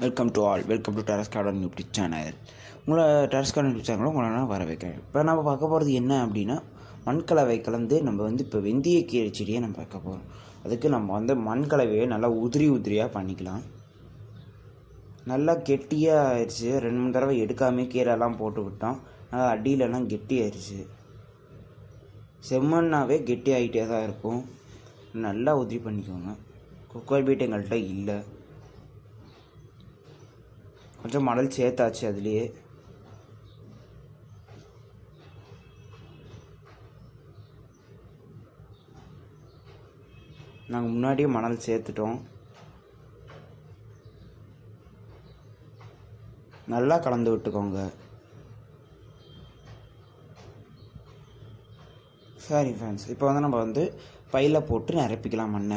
welcome to all welcome to terrace garden YouTube channel உங்களை terrace garden YouTube சேனலில் உங்களை நான் வர வைக்கிறேன் இப்போ நம்ம பார்க்க போகிறது என்ன அப்படின்னா மண்கலவை கலந்து நம்ம வந்து இப்போ வெந்தய கீரை செடியை நம்ம பார்க்க போகிறோம் அதுக்கு நம்ம வந்து மண்கலவையை நல்லா உதிரி உதிரியாக பண்ணிக்கலாம் நல்லா கெட்டியாக ஆயிடுச்சு ரெண்டு மூணு தடவை எடுக்காமே கீரைலாம் போட்டு விட்டோம் நல்லா அடியிலலாம் கெட்டி ஆயிடுச்சு செம்மண்ணாவே கெட்டி ஆகிட்டே தான் இருக்கும் நல்லா உதிரி பண்ணிக்கோங்க குக்கர் பீட் எங்கள்கிட்ட இல்லை கொஞ்சம் மணல் சேர்த்தாச்சு அதுலேயே நாங்கள் முன்னாடியே மணல் சேர்த்துட்டோம் நல்லா கலந்து விட்டுக்கோங்க சரி ஃப்ரெண்ட்ஸ் இப்போ வந்து நம்ம வந்து பையில் போட்டு நிரப்பிக்கலாம் மண்ணை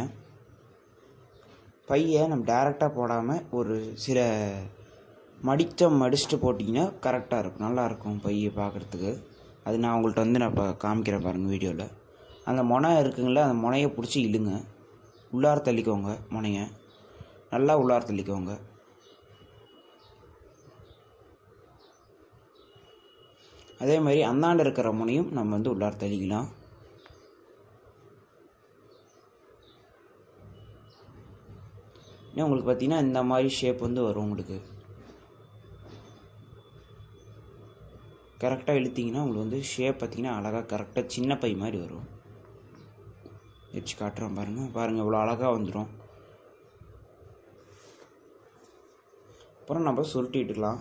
பையை நம்ம டேரெக்டாக போடாமல் ஒரு சில மடித்த மடிச்சுட்டு போட்டிங்கன்னா கரெக்டாக இருக்கும் நல்லாயிருக்கும் பையை பார்க்குறதுக்கு அது நான் உங்கள்கிட்ட வந்து நான் இப்போ காமிக்கிறேன் பாருங்கள் வீடியோவில் அந்த முனை இருக்குங்களே அந்த முனையை பிடிச்சி இழுங்க உள்ளார தள்ளிக்கோங்க முனையை நல்லா உள்ளார தள்ளிக்கோங்க அதே மாதிரி அந்தாண்ட இருக்கிற முனையும் நம்ம வந்து உள்ளார தள்ளிக்கலாம் இன்னும் உங்களுக்கு பார்த்தீங்கன்னா இந்த மாதிரி ஷேப் வந்து வரும் உங்களுக்கு கரெக்டாக இழுத்தீங்கன்னா உங்களுக்கு வந்து ஷேப் பார்த்தீங்கன்னா அழகாக கரெக்டாக சின்ன பை மாதிரி வரும் வச்சு காட்டுறோம் பாருங்கள் பாருங்கள் இவ்வளோ அழகாக வந்துடும் அப்புறம் நம்ம சுருட்டிட்டுக்கலாம்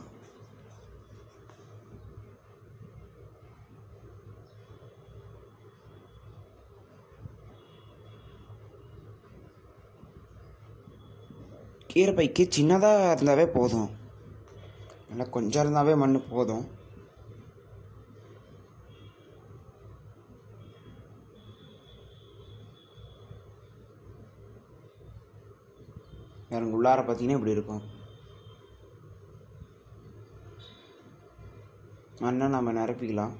கீரை பைக்கு சின்னதாக இருந்தாவே போதும் நல்லா கொஞ்சம் இருந்தாவே மண் போதும் பாருங்க உள்ளார பார்த்தீங்கன்னா இப்படி இருக்கும் மண்ணை நம்ம நிரப்பிக்கலாம்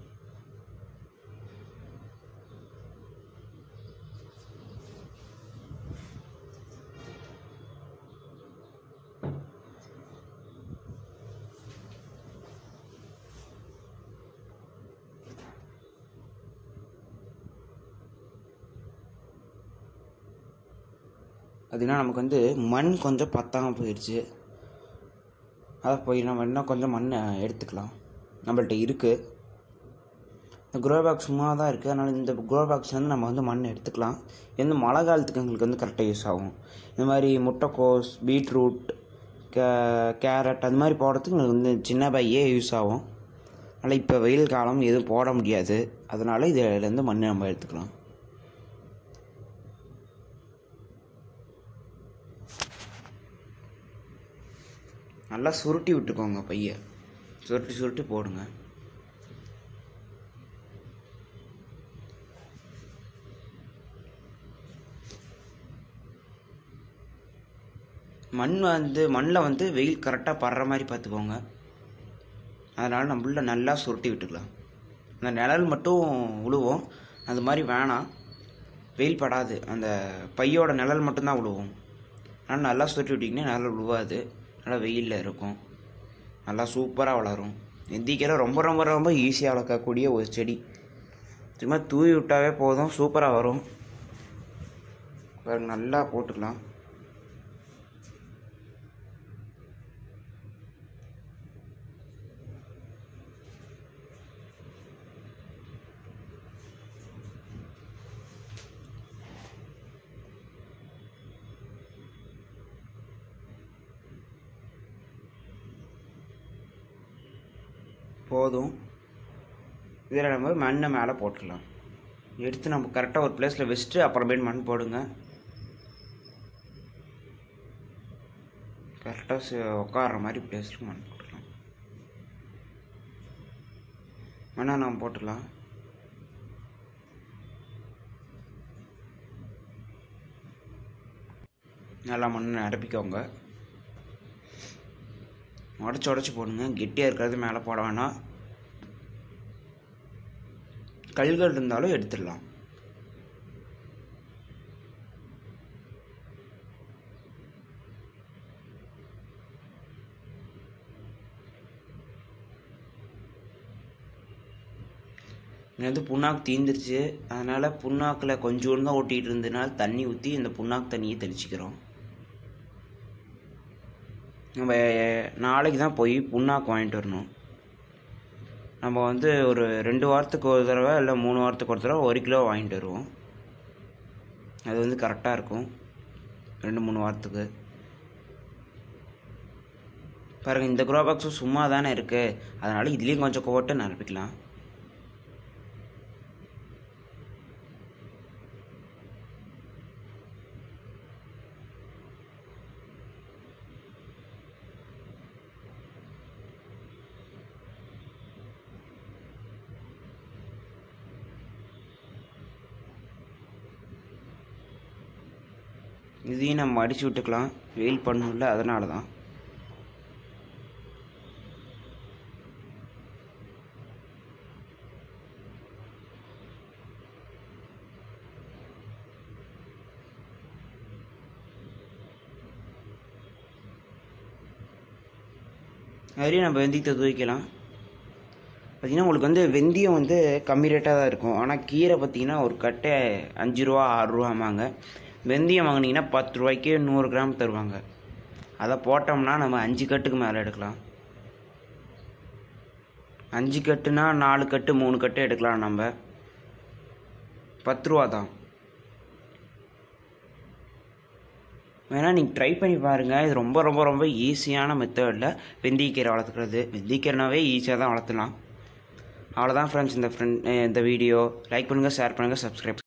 அதுனா நமக்கு வந்து மண் கொஞ்சம் பத்தாமல் போயிடுச்சு அதை போய் நம்ம இன்னும் கொஞ்சம் மண் எடுத்துக்கலாம் நம்மள்ட்ட இருக்குது இந்த குரோ பாக்ஸ் சும்மா தான் இருக்குது அதனால் இந்த குரோ பாக்ஸ்லேருந்து நம்ம வந்து மண் எடுத்துக்கலாம் இது வந்து மழை காலத்துக்கு எங்களுக்கு வந்து கரெக்டாக யூஸ் ஆகும் இந்த மாதிரி முட்டைக்கோஸ் பீட்ரூட் கே கேரட் அது மாதிரி போடுறதுக்கு எங்களுக்கு வந்து சின்ன பையே யூஸ் ஆகும் அதனால் இப்போ வெயில் காலம் எதுவும் போட முடியாது அதனால் இதிலேருந்து மண் நம்ம எடுத்துக்கலாம் நல்லா சுருட்டி விட்டுக்கோங்க பைய சுருட்டி சுருட்டி போடுங்க மண் வந்து மண்ணில் வந்து வெயில் கரெக்டாக படுற மாதிரி பார்த்துக்கோங்க அதனால் நம்ம உள்ள நல்லா சுருட்டி விட்டுக்கலாம் அந்த நிழல் மட்டும் விழுவோம் அது மாதிரி வேணாம் வெயில் படாது அந்த பையோட நிழல் மட்டும்தான் விழுவோம் ஆனால் நல்லா சுருட்டி விட்டிங்கன்னா நிழல் விழுவாது நல்லா வெயிலில் இருக்கும் நல்லா சூப்பராக வளரும் எந்திக்கீரை ரொம்ப ரொம்ப ரொம்ப ஈஸியாக வளர்க்கக்கூடிய ஒரு செடி சும்மா தூவி விட்டாவே போதும் சூப்பராக வரும் பாருங்க நல்லா போட்டுக்கலாம் போதும் இதில் நம்ம மண்ணை மேலே போட்டுடலாம் எடுத்து நம்ம கரெக்டாக ஒரு பிளேஸில் வச்சுட்டு அப்புறமேட்டு மண் போடுங்க கரெக்டாக உட்கார்ற மாதிரி பிளேஸில் மண் போட்டுடலாம் மண்ணை நம்ம போட்டுடலாம் நல்லா மண் நிரப்பிக்கோங்க உடச்சி உடச்சி போடுங்க கெட்டியாக இருக்கிறது மேலே போட வேணாம் கல்கள் இருந்தாலும் எடுத்துடலாம் இது வந்து புண்ணாக்கு தீந்துருச்சு அதனால் புண்ணாக்கில் கொஞ்சோண்டு தான் ஓட்டிகிட்டு இருந்ததுனால தண்ணி ஊற்றி இந்த புண்ணாக்கு தண்ணியை தெளிச்சிக்கிறோம் நம்ம நாளைக்கு தான் போய் புண்ணாக்கு வாங்கிட்டு வரணும் நம்ம வந்து ஒரு ரெண்டு வாரத்துக்கு ஒரு தடவை இல்லை மூணு வாரத்துக்கு ஒரு தடவை ஒரு கிலோ வாங்கிட்டு வருவோம் அது வந்து கரெக்டாக இருக்கும் ரெண்டு மூணு வாரத்துக்கு பாருங்கள் இந்த க்ரோ பாக்ஸும் சும்மா தானே இருக்குது அதனால் இதுலேயும் கொஞ்சம் போட்டு நிரப்பிக்கலாம் இதையும் நம்ம அடிச்சு விட்டுக்கலாம் வெயில் பண்ணல அதனால தான் அதுலேயும் நம்ம வெந்தயத்தை தூக்கிக்கலாம் பார்த்திங்கன்னா உங்களுக்கு வந்து வெந்தயம் வந்து கம்மி ரேட்டாக தான் இருக்கும் ஆனால் கீரை பார்த்திங்கன்னா ஒரு கட்டை அஞ்சு ரூபா ஆறு ரூபாமாங்க வெந்தயம் வாங்கினீங்கன்னா பத்து ரூபாய்க்கு நூறு கிராம் தருவாங்க அதை போட்டோம்னா நம்ம அஞ்சு கட்டுக்கு மேலே எடுக்கலாம் அஞ்சு கட்டுனா நாலு கட்டு மூணு கட்டு எடுக்கலாம் நம்ம பத்து ரூபா தான் வேணால் நீங்கள் ட்ரை பண்ணி பாருங்கள் இது ரொம்ப ரொம்ப ரொம்ப ஈஸியான மெத்தடில் வெந்தயக்கீரை வளர்த்துக்கிறது வெந்தயக்கீரைனாவே ஈஸியாக தான் வளர்த்துலாம் அவ்வளோதான் ஃப்ரெண்ட்ஸ் இந்த ஃப்ரெண்ட் இந்த வீடியோ லைக் பண்ணுங்கள் ஷேர் பண்ணுங்கள் சப்ஸ்கிரைப்